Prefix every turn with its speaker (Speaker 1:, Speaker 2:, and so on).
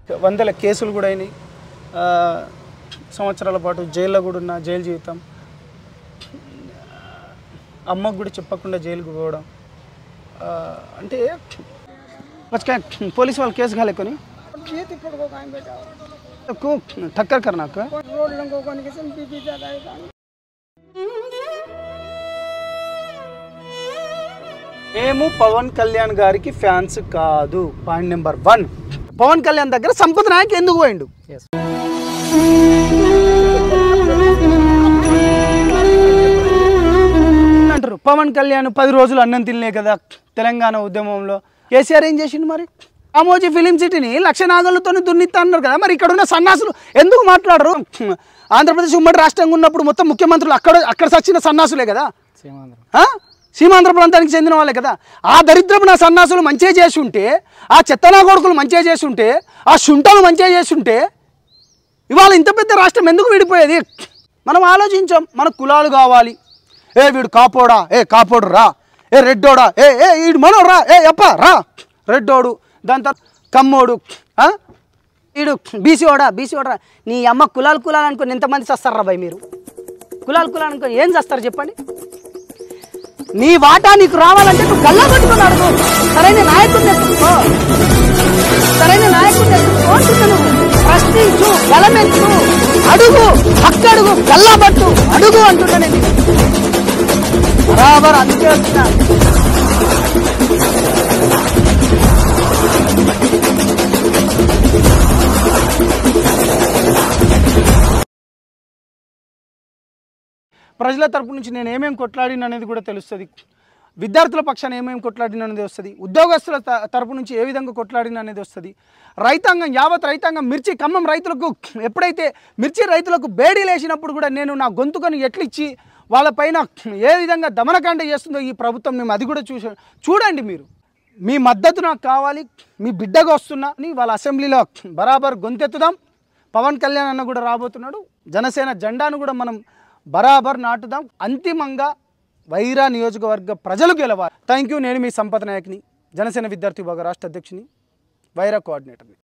Speaker 1: వందల కేసులు కూడా అయినాయి ఆ, సంవత్సరాల పాటు జైల్లో కూడా ఉన్న జైలు జీవితం అమ్మకు కూడా చెప్పకుండా జైలుకు పోవడం ఆ, అంటే వచ్చా పోలీస్ వాళ్ళు కేసు కాలే కొని
Speaker 2: ये तो पड़ को काम बेटा
Speaker 1: को टक्कर करना को
Speaker 2: रोड लंगो को निकल बीबी ज्यादा है
Speaker 1: మేము పవన్ కళ్యాణ్ గారికి ఫ్యాన్స్ కాదు point number one Pawan Kalyan దగ్గర సంపద నాయక్ ఎందుకు పోయిండు అంటారు పవన్ కళ్యాణ్ పది రోజులు అన్నం తినలే కదా తెలంగాణ ఉద్యమంలో కేసీఆర్ ఏం చేసిండు మరి రామోజీ ఫిలిం సిటీని లక్ష నాగలతో దున్నిత్తా అన్నారు కదా మరి ఇక్కడ ఉన్న సన్నాసులు ఎందుకు మాట్లాడరు ఆంధ్రప్రదేశ్ ఉమ్మడి రాష్ట్రంగా ఉన్నప్పుడు మొత్తం ముఖ్యమంత్రులు అక్కడ అక్కడ సచ్చిన సన్నాసులే కదా ఆ? సీమాంధ్ర ప్రాంతానికి చెందిన వాళ్ళే కదా ఆ దరిద్రపు నా సన్నాసులు మంచిగా చేసి ఉంటే ఆ చెత్తనా కొడుకులు మంచిగా చేసి ఉంటే ఆ శుంఠలు మంచిగా చేసి ఉంటే ఇవాళ ఇంత పెద్ద రాష్ట్రం ఎందుకు విడిపోయేది మనం ఆలోచించాం మన కులాలు కావాలి ఏ వీడు కాపోడా ఏ కాపోడు రా ఏ రెడ్డోడా ఏ ఏ వీడు మనోడు రా ఏ ఎప్ప రా రెడ్డోడు దాని తర్వాత కమ్మోడు ఆ?
Speaker 3: వీడు బీసీఓడా బీసీఓడా నీ అమ్మ కులాలు కులాలు అనుకుని ఎంతమంది చస్తారా బాయ్ మీరు కులాలు కులాలు అనుకుని ఏం చేస్తారు చెప్పండి నీ వాటా నీకు రావాలంటే నువ్వు గల్లా పట్టుకొని అడుగు సరైన నాయకుడిని ఎత్తుకో సరైన నాయకుడిని ఎత్తుకో అంటున్నాను ప్రశ్నించు గలమెత్తు అడుగు హక్కు అడుగు గల్లా పట్టు అడుగు అంటున్నా నేను బరాబర్ అందుకే వచ్చినా
Speaker 1: ప్రజల తరపు నుంచి నేను ఏమేమి కొట్లాడిన అనేది కూడా తెలుస్తుంది విద్యార్థుల పక్షాన ఏమేమి కొట్లాడిన అనేది వస్తుంది ఉద్యోగస్తుల త- తరపు నుంచి ఏ విధంగా కొట్లాడిన అనేది వస్తుంది రైతాంగం యావత్ రైతాంగం మిర్చి ఖమ్మం రైతులకు ఎప్పుడైతే మిర్చి రైతులకు బేడీ లేచినప్పుడు కూడా నేను నా గొంతుకను ఎట్లిచ్చి వాళ్ళపైన ఏ విధంగా దమనకాండ చేస్తుందో ఈ ప్రభుత్వం మేము అది కూడా చూసా చూడండి మీరు మీ మద్దతు నాకు కావాలి మీ బిడ్డగా వస్తున్నా అని వాళ్ళ అసెంబ్లీలో బరాబర్ గొంతెత్తుదాం పవన్ కళ్యాణ్ అన్న కూడా రాబోతున్నాడు జనసేన జెండాను కూడా మనం బరాబర్ నాటుదాం అంతిమంగా వైరా నియోజకవర్గ ప్రజలు గెలవాలి థ్యాంక్ యూ నేను మీ సంపద నాయక్ని జనసేన విద్యార్థి విభాగ రాష్ట్ర అధ్యక్షుని వైరా కోఆర్డినేటర్ని